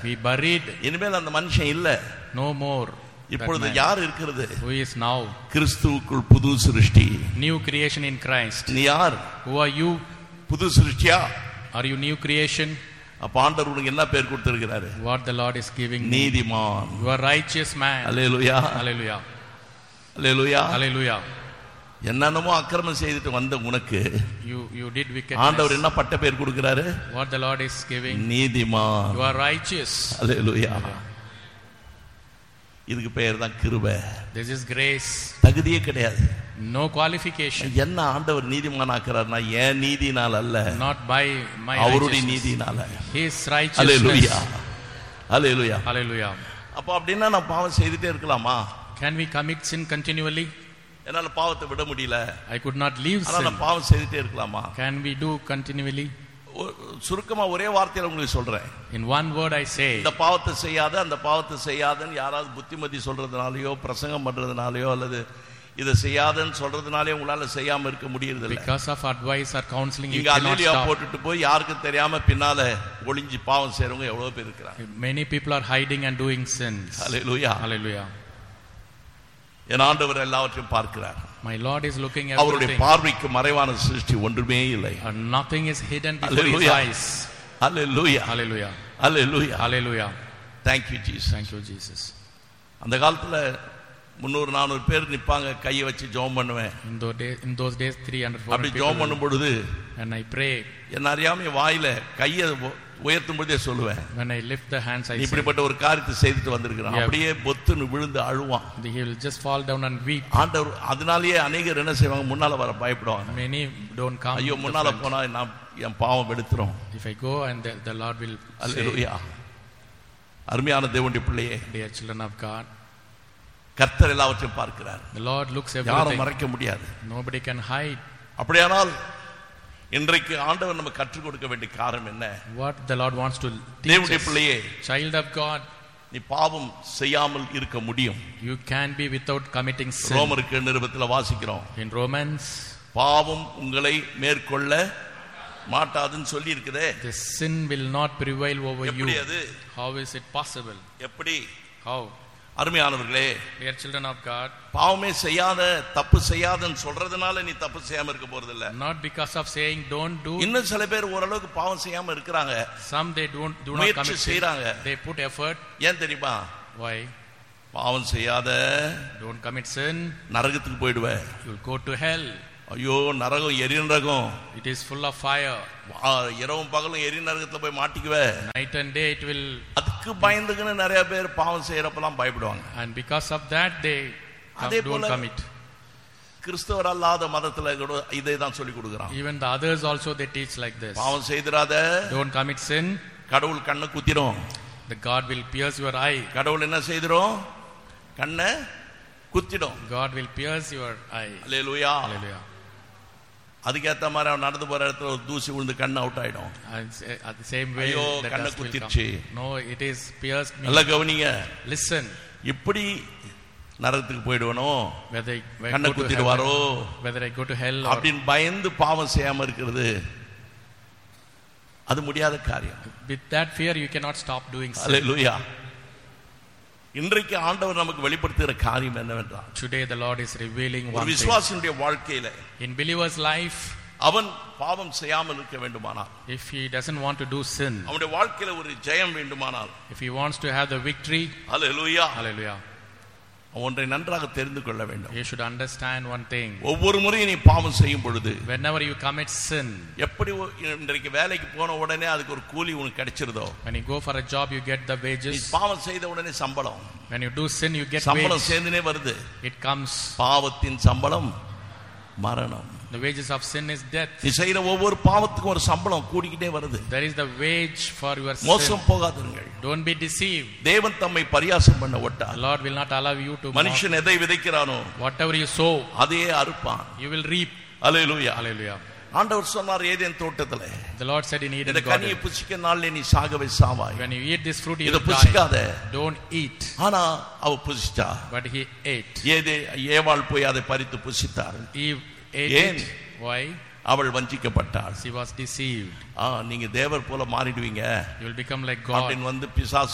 We buried இனிமேல் அந்த மனுஷன் இல்ல no more. that இப்பொழுது man. யார் இருக்கிறது Who is now கிறிஸ்துவுக்குள் புது சிருஷ்டி new creation in Christ? நீ யார் Who are you? புது சிருஷ்டியா Are you new creation? அப்ப ஆண்டவர் உனக்கு என்ன பேர் கொடுத்திருக்கிறாரு What the Lord is giving me. நீதிமான் You are righteous man. Hallelujah Hallelujah. Hallelujah Hallelujah. என்னென்னமோ அக்கிரமம் செய்துட்டு வந்த உனக்கு You you did ஆண்டவர் wickedness. என்ன பட்ட பேர் கொடுக்கிறாரு What the Lord is giving. நீதிமான் You are righteous. அல்லேலூயா இதுக்கு பெயர் தான் கிருபை This is grace. தகுதியே கிடையாது No qualification. என்ன ஆண்டவர் நீதிமான் ஆக்குறாருன்னா என் நீதினால் அல்ல Not by my அவருடைய righteousness. நீதினால His அல்லேலூயா righteousness. அல்லேலூயா Hallelujah. அப்போ அப்படின்னா நான் பாவம் செய்துட்டே இருக்கலாமா Can we commit sin continually? என்னால பாவத்தை விட முடியல I could not leave ஆனா sin. நான் பாவம் செய்துட்டே இருக்கலாமா Can we do continually? ஒ- சுருக்கமா ஒரே வார்த்தையில உங்களுக்கு சொல்றேன் In one word I say, இந்த பாவத்தை செய்யாத அந்த பாவத்தை செய்யாதன்னு யாராவது புத்திமதி சொல்றதுனாலயோ பிரசங்கம் பண்றதுனாலயோ அல்லது இதை செய்யாதன்னு சொல்றதுனாலே உங்களால செய்யாம இருக்க முடியறது இல்ல because of advice or counseling, you இங்க cannot அல்லேலியா stop. போட்டுட்டு போய் யாருக்கும் தெரியாம பின்னால ஒளிஞ்சு பாவம் செய்றவங்க எவ்வளவு பேர் இருக்கிறாங்க Many people are hiding and doing sins. Hallelujah Hallelujah. என் ஆண்டவர் எல்லாவற்றையும் பார்க்கிறார் My Lord is looking அவருடைய everything. பார்வைக்கு மறைவான சிருஷ்டி ஒன்றுமே இல்லை And nothing is hidden before His Hallelujah. eyes. Hallelujah Hallelujah. Hallelujah Hallelujah. thank you Jesus Thank you, Jesus. அந்த காலத்துல முந்நூறு நானூறு பேர் நிப்பாங்க கையை வச்சு ஜெபம் பண்ணுவேன் In those days, in those days 300, 400 அப்படி people. ஜெபம் பண்ணும் பொழுது And I pray. என்ன அறியாம என் வாயில கையை உ- உயர்த்தும் பொழுதே சொல்லுவேன் When I lift the hands, I நீ say, இப்படிப்பட்ட ஒரு காரியத்தை செய்துட்டு வந்திருக்கிறான் Yeah. அப்படியே பொத்துன்னு விழுந்து அழுவான் He will just fall down and weep. ஆண்டவர் அதனாலேயே அநேகர் என்ன செய்வாங்க முன்னால வர பயப்படுவாங்க Many don't come. ஐயோ to the முன்னால front. போனா நான் என் பாவம் எடுத்துரும் If I go and the, the Lord will say, அல்லேலூயா அருமையான தேவனுடைய பிள்ளையே Dear children of God, கர்த்தர் எல்லாவற்றையும் பார்க்கிறார் the Lord looks யாரும் everything. மறைக்க முடியாது Nobody can hide. அப்படியானால் இன்றைக்கு ஆண்டவர் நம்ம கற்றுக் கொடுக்க வேண்டிய காரணம் என்ன What the Lord wants to teach தேவனுடைய us. பிள்ளையே Child of God, நீ பாவம் செய்யாமல் இருக்க முடியும் you can be without committing sin. ரோமருக்கு நிருபத்தில் வாசிக்கிறோம் In Romans, பாவம் உங்களை மேற்கொள்ள மாட்டாதுன்னு சொல்லி இருக்குதே the sin will not prevail over you. எப்படி அது How is it possible? எப்படி How? அருமையானவர்களே Dear children of God, பாவமே செய்யாத தப்பு செய்யாதன்னு சொல்றதுனால நீ தப்பு செய்யாம இருக்க போறது இல்ல not because of saying don't do, இன்னும் சில பேர் ஓரளவுக்கு பாவம் செய்யாம இருக்கிறாங்க some they don't do not முயற்சி commit sin. செய்றாங்க. They put effort. ஏன் தெரியுமா Why? பாவம் செய்யாத Don't commit sin. நரகத்துக்கு போயிடுவ You'll go to hell. ஐயோ நரகம் எரி நரகம் It is full of fire. ஆ, இரவும் பகலும் எரி நரகத்துல போய் மாட்டிக்குவ Night and day it will, அதுக்கு பயந்துக்குன்னு நிறைய பேர் பாவம் செய்யறப்பெல்லாம் பயப்படுவாங்க and because of that they com- அதே don't போல- commit. கிறிஸ்தவர் அல்லாத மதத்துல கூட இதை தான் சொல்லி கொடுக்குறான் Even the others also they teach like this. பாவம் செய்திராத Don't commit sin. கடவுள் கண்ணை குத்திரும் The God will pierce your eye. கடவுள் என்ன செய்திரும் கண்ணை குத்திடும் God will pierce your eye. Hallelujah Hallelujah. அதுக்கேத்த மாதிரி அவன் நடந்து போற இடத்துல ஒரு தூசி விழுந்து கண் அவுட் ஆயிடும் And s- at the same way, ஐயோ, the கண்ணை dust will குத்திருச்சு. come. No, it is pierced me. நல்லா கவனிங்க Listen, இப்படி நரகத்துக்கு போயிடுவனோ whether I, whether I கண்ணை go to குத்திடுவாரோ heaven, whether I go to hell or அப்படின்னு பயந்து பாவம் செய்யாம இருக்கிறது அது முடியாத காரியம் with that fear you cannot stop doing sin. அல்லேலூயா இன்றைக்கு ஆண்டவர் நமக்கு வெளிப்படுத்துகிற காரியம் என்னவென்றால் Today the Lord is revealing ஒரு one thing. விசுவாசினுடைய வாழ்க்கையில In believer's life, அவன் பாவம் செய்யாமல் இருக்க வேண்டுமானால் if he doesn't want to do sin, அவனுடைய வாழ்க்கையில ஒரு ஜெயம் வேண்டுமானால் if he wants to have the victory, hallelujah hallelujah, அவன் ஒன்றை நன்றாக தெரிந்து கொள்ள வேண்டும் he should understand one thing. ஒவ்வொரு முறையும் நீ பாவம் செய்யும் பொழுது Whenever you commit sin, எப்படி ஒ- இன்றைக்கு வேலைக்கு போன உடனே அதுக்கு ஒரு கூலி உனக்கு கிடைச்சிருதோ when you go for a job, you get the நீ wages. பாவம் செய்த உடனே சம்பளம் When you do sin, you get சம்பளம் wage. சேர்ந்துனே வருது It comes. பாவத்தின் சம்பளம் மரணம் The wages of sin is death. நீ செய்யற ஒவ்வொரு பாவத்துக்கும் ஒரு சம்பளம் கூடிக்கிட்டே வருது There is the wage for your sin. மோசம் போகாதீர்கள் Don't be deceived. தேவன் தம்மை பரியாசம் பண்ண The ஒட்டார் Lord will not allow you to mock. மனுஷன் எதை விதைக்கிறானோ Whatever you sow, அதையே அறுப்பான் you will reap. Hallelujah Hallelujah. ஆண்டவர் சொன்னார் ஏதேன் தோட்டத்துல The Lord said in Eden இந்த கனியை garden, புசிக்க நாள்ல நீ சாகவே சாவாய் when you eat this fruit, you இதை will die. புசிக்காத Don't eat. ஆனா அவ புசிச்சா But he ate. ஏதே ஏவாள் போய் அதை பறித்து புசித்தார் Eve ate ஏன்? it. Why? அவள் வஞ்சிக்கப்பட்டாள் She was deceived. ஆ நீங்க தேவர் போல மாறிடுவீங்க You will become like God. அப்படின்னு வந்து பிசாசு